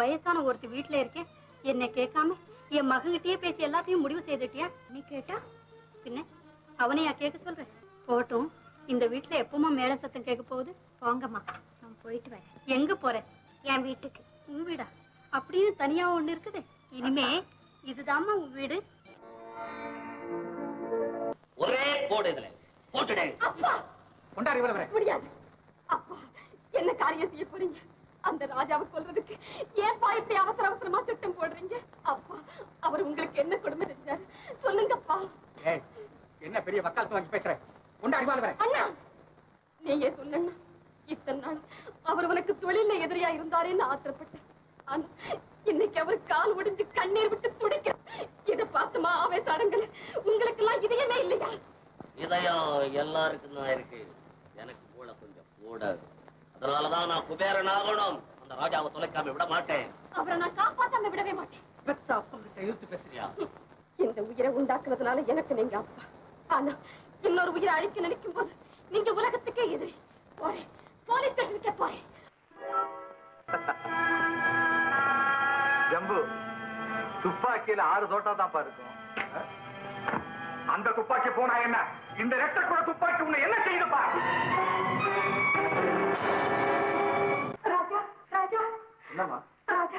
வயசான ஒருத்தி வீட்டுல இருக்கேன் என்னை கேட்காம என் மகன்கிட்டயே பேசி எல்லாத்தையும் முடிவு செய்துட்டியா நீ கேட்டா பின்ன அவனையா கேட்க சொல்றேன் போட்டும் இந்த வீட்டுல எப்பவுமா மேல சத்தம் கேட்க போகுது போங்கம்மா நான் போயிட்டு வரேன் எங்க போற என் வீட்டுக்கு உன் வீடா அப்படியே தனியா ஒண்ணு இருக்குது இனிமே இதுதாம்மா உன் வீடு ஒரே போடு இதுல போட்டுடு கொண்டாடி வரவரே முடியாது அப்பா என்ன காரியம் செய்ய போறீங்க அந்த ராஜாவை கொல்றதுக்கு ஏன்பா இப்படி அவசர அவசரமா திட்டம் போடுறீங்க அப்பா அவர் உங்களுக்கு என்ன கொடுமை செஞ்சாரு சொல்லுங்கப்பா ஏய் என்ன பெரிய வக்காலத்து வாங்கி பேசுற கொண்டாடி வரவரே அண்ணா நீங்க சொன்னா இத்தனை நாள் அவர் உனக்கு தொழில எதிரியா இருந்தாரேன்னு ஆத்திரப்பட்டேன் ஆனா, இன்னைக்கு அவர் கால் ஒடிஞ்சு கண்ணீர் விட்டு துடிக்க இதை பார்த்துமா அவன் சடங்குல உங்களுக்கு எல்லாம் இதயமே இல்லையா இதயம் எல்லாருக்கும் தான் இருக்கு எனக்கு கூட கொஞ்சம் கூட அதனாலதான் நான் குபேரன் ஆகணும் அந்த ராஜாவை தொலைக்காம விட மாட்டேன் அவரை நான் காப்பாத்தாம விடவே மாட்டேன் பெத்த அப்பங்கிட்ட இழுத்து பேசுறியா இந்த உயிரை உண்டாக்குறதுனால எனக்கு நீங்க அப்பா ஆனா இன்னொரு உயிரை அழிக்க நினைக்கும் போது நீங்க உலகத்துக்கே எதிரி போறேன் போலீஸ் ஸ்டேஷனுக்கே போறேன் ஜம்பு துப்பாக்கியில ஆறு தோட்டா தான்ப்பா இருக்கும் அந்த துப்பாக்கி போனா என்ன இந்த ரெட்ட கூட துப்பாக்கி உன்னை என்ன செய்யுதுப்பா ராஜா ராஜா என்னம்மா ராஜா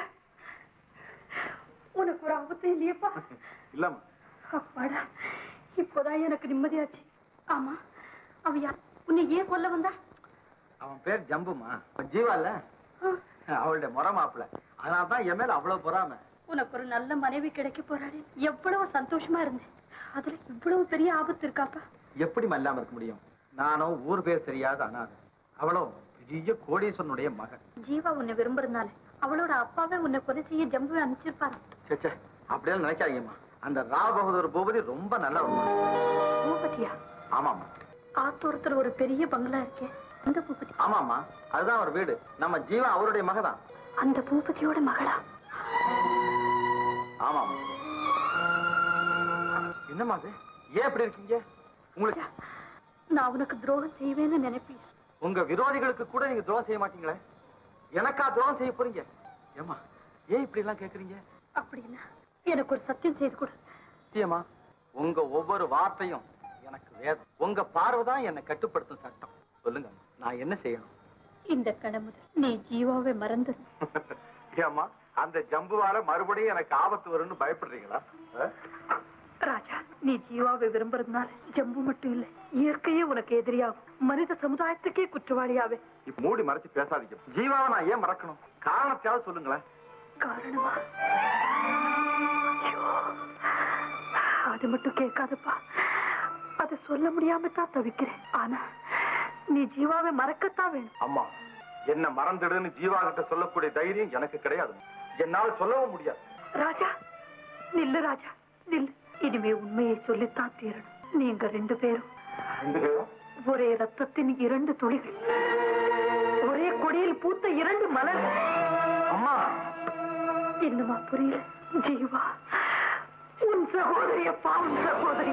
உனக்கு ஒரு ஆபத்து இல்லையப்பா இல்லம்மா அப்பாடா இப்போதான் எனக்கு நிம்மதியாச்சு ஆமா அவ யார் உன்னை ஏன் கொல்ல வந்தா அவன் பேர் ஜம்புமா அவன் ஜீவா இல்ல அவளுடைய முறை மாப்பிள்ள அதனால தான் என் மேல அவ்வளவு பொறாம உனக்கு ஒரு நல்ல மனைவி கிடைக்க போறாளே எவ்வளவு சந்தோஷமா இருந்தேன் அதுல இவ்வளவு பெரிய ஆபத்து இருக்காப்பா எப்படி மல்லாம இருக்க முடியும் நானும் ஊர் பேர் தெரியாத அனாதை அவளும் பெரிய கோடீஸ்வரனுடைய மகன் ஜீவா உன்னை விரும்புறதுனால அவளோட அப்பாவே உன்னை கொலை செய்ய ஜம்புவை அனுப்பிச்சிருப்பாரு சேச்சே அப்படியெல்லாம் நினைக்காதீங்கம்மா அந்த ராவ் பகதூர் பூபதி ரொம்ப நல்லவன் பூபதியா ஆமாம்மா ஆத்தோரத்துல ஒரு பெரிய பங்களா இருக்கே அந்த பூபதி ஆமாம்மா அதுதான் அவர் வீடு நம்ம ஜீவா அவருடைய மகதான் அந்த பூபதியோட மகளா ஆமாம் என்னம்மா அது ஏன் இப்படி இருக்கீங்க உங்களுக்கு நான் உனக்கு துரோகம் செய்வேன்னு நினைப்பேன் உங்க விரோதிகளுக்கு கூட நீங்க துரோகம் செய்ய மாட்டீங்களே எனக்கா துரோகம் செய்ய போறீங்க ஏமா ஏன் இப்படி எல்லாம் கேக்குறீங்க அப்படின்னா எனக்கு ஒரு சத்தியம் செய்து கொடு சத்தியமா உங்க ஒவ்வொரு வார்த்தையும் எனக்கு வேதம் உங்க பார்வைதான் என்னை கட்டுப்படுத்தும் சட்டம் சொல்லுங்க நான் என்ன செய்யணும் இந்த கடமுதல் நீ ஜீவாவை மறந்து ஏமா அந்த ஜம்புவால மறுபடியும் எனக்கு ஆபத்து வரும்னு பயப்படுறீங்களா ராஜா நீ ஜீவாவை விரும்புறதுனால ஜம்பு மட்டும் இல்ல இயற்கையே உனக்கு எதிரியாகும் மனித சமுதாயத்துக்கே குற்றவாளியாவே இப்ப மூடி மறைச்சு பேசாதீங்க ஜீவாவை நான் ஏன் மறக்கணும் காரணத்தையாவது சொல்லுங்களேன் காரணமா ஐயோ, அது மட்டும் கேட்காதப்பா அதை சொல்ல முடியாம தான் தவிக்கிறேன் ஆனா நீ ஜீவாவை மறக்கத்தான் வேணும் அம்மா என்ன மறந்துடுன்னு ஜீவா கிட்ட சொல்லக்கூடிய தைரியம் எனக்கு கிடையாது என்னால் சொல்லவும் முடியாது ராஜா நில்லு ராஜா நில்லு இனிமே உண்மையை சொல்லித்தான் தீரணும் நீங்க ரெண்டு பேரும் ரெண்டு பேரும் ஒரே ரத்தத்தின் இரண்டு துளிகள் ஒரே கொடியில் பூத்த இரண்டு மலர்கள் அம்மா இன்னுமா புரியல ஜீவா உன் சகோதரி அப்பா உன் சகோதரி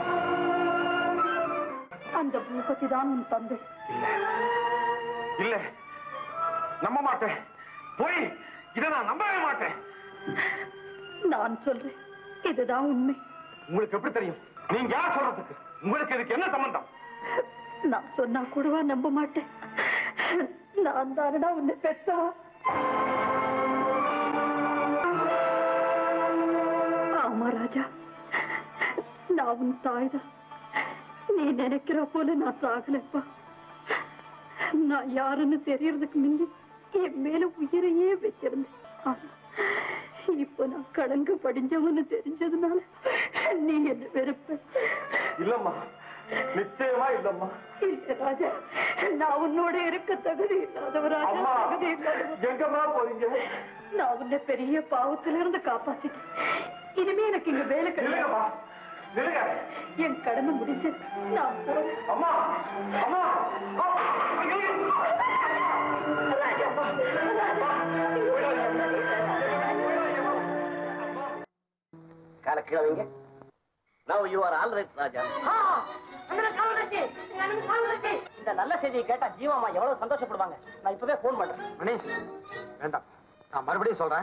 அந்த பூபதி தான் உன் தந்தை இல்ல நம்ப மாட்டேன் போய் இதை நான் நம்பவே மாட்டேன் நான் சொல்றேன் இதுதான் உண்மை உங்களுக்கு எப்படி தெரியும் நீங்க யார் சொல்றதுக்கு உங்களுக்கு இதுக்கு என்ன சம்பந்தம் நான் சொன்னா கூடவா நம்ப மாட்டேன் நான் தானடா உன்னை பெத்தவா ஆமா ராஜா நான் உன் தாய்தான் நீ நினைக்கிற போல நான் சாகலப்பா நான் யாருன்னு தெரியறதுக்கு முன்னே என் மேல உயிரையே வச்சிருந்தேன் ஆனா, இப்ப நான் கடங்கு படிஞ்சவன்னு தெரிஞ்சதுனால நீ என்ன வெறுப்ப இல்லம்மா நிச்சயமா இல்லம்மா இல்ல ராஜா நான் உன்னோட இருக்க தகுதி இல்லாதவராஜா அம்மா தகுதி இல்லாதவர் எங்கம்மா போறீங்க நான் உன்னை பெரிய பாவத்துல இருந்து காப்பாத்திட்டேன் இனிமே எனக்கு இங்க வேலை நில்லுங்கம்மா கிடையாது நில்லுங்க என் கடமை முடிஞ்சது நான் போறேன் அம்மா அம்மா அம்மா! ராஜா, கால கீழே வைங்க now you are all right Raja இந்த நல்ல செய்தியை கேட்டா ஜீவாமா எவ்வளவு சந்தோஷப்படுவாங்க நான் இப்பவே போன் பண்றேன் மணி வேண்டாம் நான் மறுபடியும் சொல்றேன்